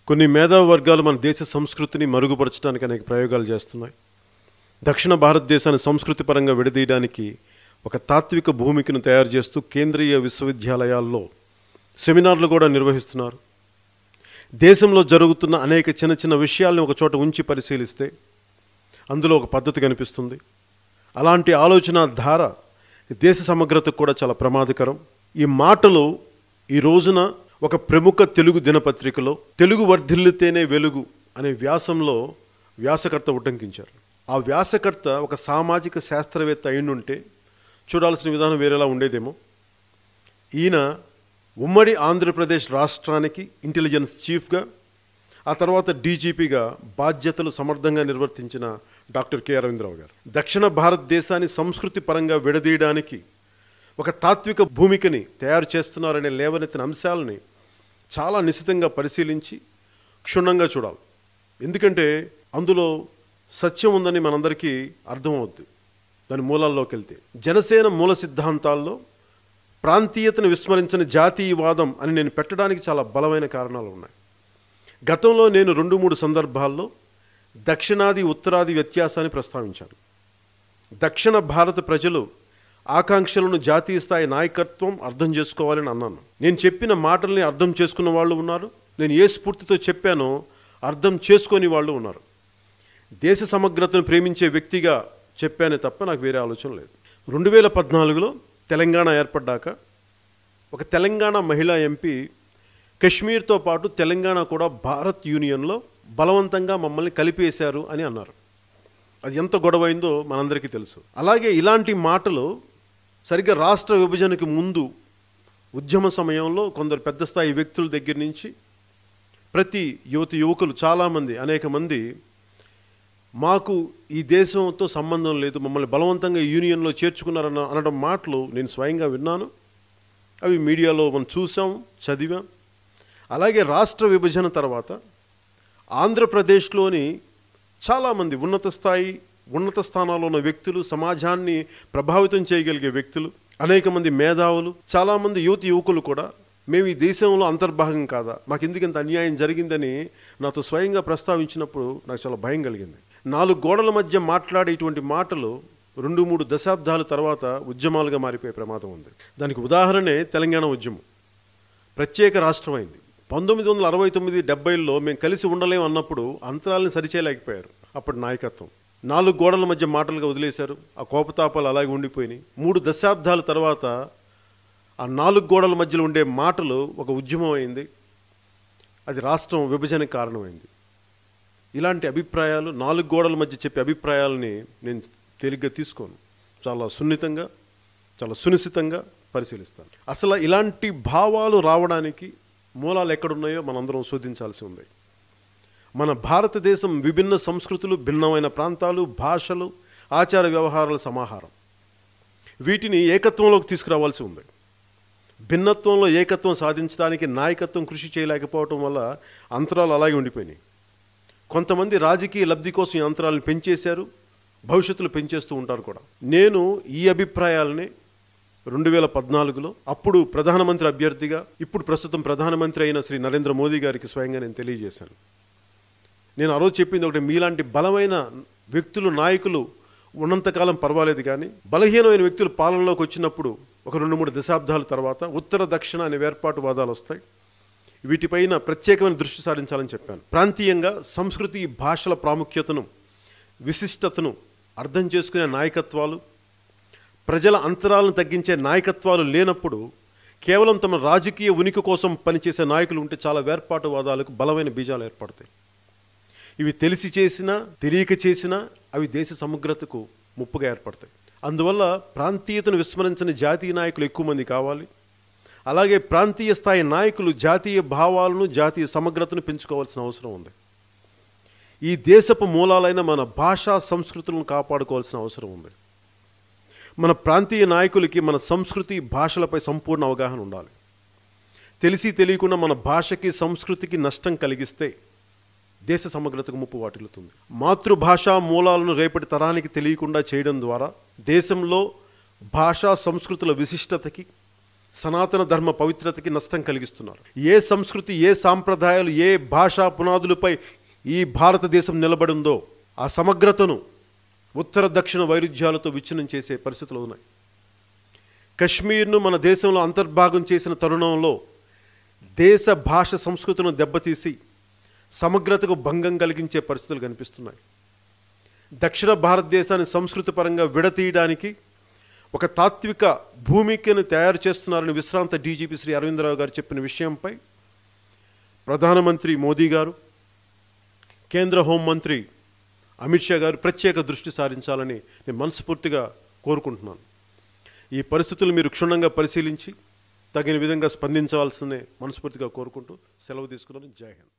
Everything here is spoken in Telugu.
కొన్ని మేధావి వర్గాలు మన దేశ సంస్కృతిని మరుగుపరచడానికి అనేక ప్రయోగాలు చేస్తున్నాయి దక్షిణ భారతదేశాన్ని సంస్కృతి పరంగా విడదీయడానికి ఒక తాత్విక భూమికను తయారు చేస్తూ కేంద్రీయ విశ్వవిద్యాలయాల్లో సెమినార్లు కూడా నిర్వహిస్తున్నారు దేశంలో జరుగుతున్న అనేక చిన్న చిన్న విషయాల్ని ఒక చోట ఉంచి పరిశీలిస్తే అందులో ఒక పద్ధతి కనిపిస్తుంది అలాంటి ఆలోచన ధార దేశ సమగ్రతకు కూడా చాలా ప్రమాదకరం ఈ మాటలు ఈ రోజున ఒక ప్రముఖ తెలుగు దినపత్రికలో తెలుగు వర్ధిల్లితేనే వెలుగు అనే వ్యాసంలో వ్యాసకర్త ఉటంకించారు ఆ వ్యాసకర్త ఒక సామాజిక శాస్త్రవేత్త అయిండుంటే చూడాల్సిన విధానం వేరేలా ఉండేదేమో ఈయన ఉమ్మడి ఆంధ్రప్రదేశ్ రాష్ట్రానికి ఇంటెలిజెన్స్ చీఫ్గా ఆ తర్వాత డీజీపీగా బాధ్యతలు సమర్థంగా నిర్వర్తించిన డాక్టర్ కె అరవిందరావు గారు దక్షిణ భారతదేశాన్ని సంస్కృతి పరంగా విడదీయడానికి ఒక తాత్విక భూమికని తయారు చేస్తున్నారనే లేవనెత్తిన అంశాలని చాలా నిశితంగా పరిశీలించి క్షుణ్ణంగా చూడాలి ఎందుకంటే అందులో సత్యం ఉందని మనందరికీ అర్థమవుద్ది దాని మూలాల్లోకి వెళ్తే జనసేన మూల సిద్ధాంతాల్లో ప్రాంతీయతను విస్మరించని జాతీయవాదం అని నేను పెట్టడానికి చాలా బలమైన కారణాలు ఉన్నాయి గతంలో నేను రెండు మూడు సందర్భాల్లో దక్షిణాది ఉత్తరాది వ్యత్యాసాన్ని ప్రస్తావించాను దక్షిణ భారత ప్రజలు ఆకాంక్షలను జాతీయ స్థాయి నాయకత్వం అర్థం చేసుకోవాలని అన్నాను నేను చెప్పిన మాటల్ని అర్థం చేసుకున్న వాళ్ళు ఉన్నారు నేను ఏ స్ఫూర్తితో చెప్పానో అర్థం చేసుకొని వాళ్ళు ఉన్నారు దేశ సమగ్రతను ప్రేమించే వ్యక్తిగా చెప్పానే తప్ప నాకు వేరే ఆలోచన లేదు రెండు వేల పద్నాలుగులో తెలంగాణ ఏర్పడ్డాక ఒక తెలంగాణ మహిళా ఎంపీ కశ్మీర్తో పాటు తెలంగాణ కూడా భారత్ యూనియన్లో బలవంతంగా మమ్మల్ని కలిపేశారు అని అన్నారు అది ఎంత గొడవైందో మనందరికీ తెలుసు అలాగే ఇలాంటి మాటలు సరిగ్గా రాష్ట్ర విభజనకి ముందు ఉద్యమ సమయంలో కొందరు పెద్ద స్థాయి వ్యక్తుల దగ్గర నుంచి ప్రతి యువతి యువకులు చాలామంది అనేక మంది మాకు ఈ దేశంతో సంబంధం లేదు మమ్మల్ని బలవంతంగా ఈ యూనియన్లో చేర్చుకున్నారన్న అనడం మాటలు నేను స్వయంగా విన్నాను అవి మీడియాలో మనం చూసాం చదివాం అలాగే రాష్ట్ర విభజన తర్వాత ఆంధ్రప్రదేశ్లోని చాలామంది ఉన్నత స్థాయి ఉన్నత స్థానాల్లో ఉన్న వ్యక్తులు సమాజాన్ని ప్రభావితం చేయగలిగే వ్యక్తులు అనేక మంది మేధావులు చాలామంది యువతి యువకులు కూడా మేము ఈ దేశంలో అంతర్భాగం కాదా మాకు ఎందుకు ఇంత అన్యాయం జరిగిందని నాతో స్వయంగా ప్రస్తావించినప్పుడు నాకు చాలా భయం కలిగింది నాలుగు గోడల మధ్య మాట్లాడే ఇటువంటి మాటలు రెండు మూడు దశాబ్దాల తర్వాత ఉద్యమాలుగా మారిపోయే ప్రమాదం ఉంది దానికి ఉదాహరణే తెలంగాణ ఉద్యమం ప్రత్యేక రాష్ట్రం అయింది పంతొమ్మిది వందల అరవై తొమ్మిది డెబ్బైలో మేము కలిసి ఉండలేం అన్నప్పుడు అంతరాలను సరిచేయలేకపోయారు అప్పటి నాయకత్వం నాలుగు గోడల మధ్య మాటలుగా వదిలేశారు ఆ కోపతాపాలు అలాగే ఉండిపోయినాయి మూడు దశాబ్దాల తర్వాత ఆ నాలుగు గోడల మధ్యలో ఉండే మాటలు ఒక ఉద్యమం అయింది అది రాష్ట్రం విభజనకు కారణమైంది ఇలాంటి అభిప్రాయాలు నాలుగు గోడల మధ్య చెప్పే అభిప్రాయాలని నేను తేలిగ్గా తీసుకోను చాలా సున్నితంగా చాలా సునిశ్చితంగా పరిశీలిస్తాను అసలు ఇలాంటి భావాలు రావడానికి మూలాలు ఎక్కడున్నాయో మనందరం శోధించాల్సి ఉంది మన భారతదేశం విభిన్న సంస్కృతులు భిన్నమైన ప్రాంతాలు భాషలు ఆచార వ్యవహారాల సమాహారం వీటిని ఏకత్వంలోకి తీసుకురావాల్సి ఉంది భిన్నత్వంలో ఏకత్వం సాధించడానికి నాయకత్వం కృషి చేయలేకపోవటం వల్ల అంతరాలు అలాగే ఉండిపోయినాయి కొంతమంది రాజకీయ లబ్ధి కోసం ఈ అంతరాలను పెంచేశారు భవిష్యత్తులో పెంచేస్తూ ఉంటారు కూడా నేను ఈ అభిప్రాయాలని రెండు వేల పద్నాలుగులో అప్పుడు ప్రధానమంత్రి అభ్యర్థిగా ఇప్పుడు ప్రస్తుతం ప్రధానమంత్రి అయిన శ్రీ నరేంద్ర మోదీ గారికి స్వయంగా నేను తెలియజేశాను నేను ఆ రోజు చెప్పింది ఒకటి మీలాంటి బలమైన వ్యక్తులు నాయకులు ఉన్నంతకాలం పర్వాలేదు కానీ బలహీనమైన వ్యక్తులు పాలనలోకి వచ్చినప్పుడు ఒక రెండు మూడు దశాబ్దాల తర్వాత ఉత్తర దక్షిణ అనే వేర్పాటు వాదాలు వస్తాయి వీటిపైన ప్రత్యేకమైన దృష్టి సారించాలని చెప్పాను ప్రాంతీయంగా సంస్కృతి భాషల ప్రాముఖ్యతను విశిష్టతను అర్థం చేసుకునే నాయకత్వాలు ప్రజల అంతరాలను తగ్గించే నాయకత్వాలు లేనప్పుడు కేవలం తమ రాజకీయ ఉనికి కోసం పనిచేసే నాయకులు ఉంటే చాలా వేర్పాటువాదాలకు బలమైన బీజాలు ఏర్పడతాయి ఇవి తెలిసి చేసినా తెలియక చేసినా అవి దేశ సమగ్రతకు ముప్పుగా ఏర్పడతాయి అందువల్ల ప్రాంతీయతను విస్మరించని జాతీయ నాయకులు ఎక్కువ మంది కావాలి అలాగే ప్రాంతీయ స్థాయి నాయకులు జాతీయ భావాలను జాతీయ సమగ్రతను పెంచుకోవాల్సిన అవసరం ఉంది ఈ దేశపు మూలాలైన మన భాషా సంస్కృతులను కాపాడుకోవాల్సిన అవసరం ఉంది మన ప్రాంతీయ నాయకులకి మన సంస్కృతి భాషలపై సంపూర్ణ అవగాహన ఉండాలి తెలిసి తెలియకుండా మన భాషకి సంస్కృతికి నష్టం కలిగిస్తే దేశ సమగ్రతకు ముప్పు వాటిల్లుతుంది మాతృభాషా మూలాలను రేపటి తరానికి తెలియకుండా చేయడం ద్వారా దేశంలో భాషా సంస్కృతుల విశిష్టతకి సనాతన ధర్మ పవిత్రతకి నష్టం కలిగిస్తున్నారు ఏ సంస్కృతి ఏ సాంప్రదాయాలు ఏ భాషా పునాదులపై ఈ భారతదేశం నిలబడిందో ఆ సమగ్రతను ఉత్తర దక్షిణ వైరుధ్యాలతో విచ్ఛిన్నం చేసే పరిస్థితులు ఉన్నాయి కశ్మీర్ను మన దేశంలో అంతర్భాగం చేసిన తరుణంలో దేశ భాష సంస్కృతిని దెబ్బతీసి సమగ్రతకు భంగం కలిగించే పరిస్థితులు కనిపిస్తున్నాయి దక్షిణ భారతదేశాన్ని సంస్కృతి పరంగా విడతీయడానికి ఒక తాత్విక భూమికను తయారు చేస్తున్నారని విశ్రాంత డీజీపీ శ్రీ అరవిందరావు గారు చెప్పిన విషయంపై ప్రధానమంత్రి మోదీ గారు కేంద్ర హోంమంత్రి అమిత్ షా గారు ప్రత్యేక దృష్టి సారించాలని నేను మనస్ఫూర్తిగా కోరుకుంటున్నాను ఈ పరిస్థితులు మీరు క్షుణ్ణంగా పరిశీలించి తగిన విధంగా స్పందించవలసిందే మనస్ఫూర్తిగా కోరుకుంటూ సెలవు తీసుకున్నాను జై హింద్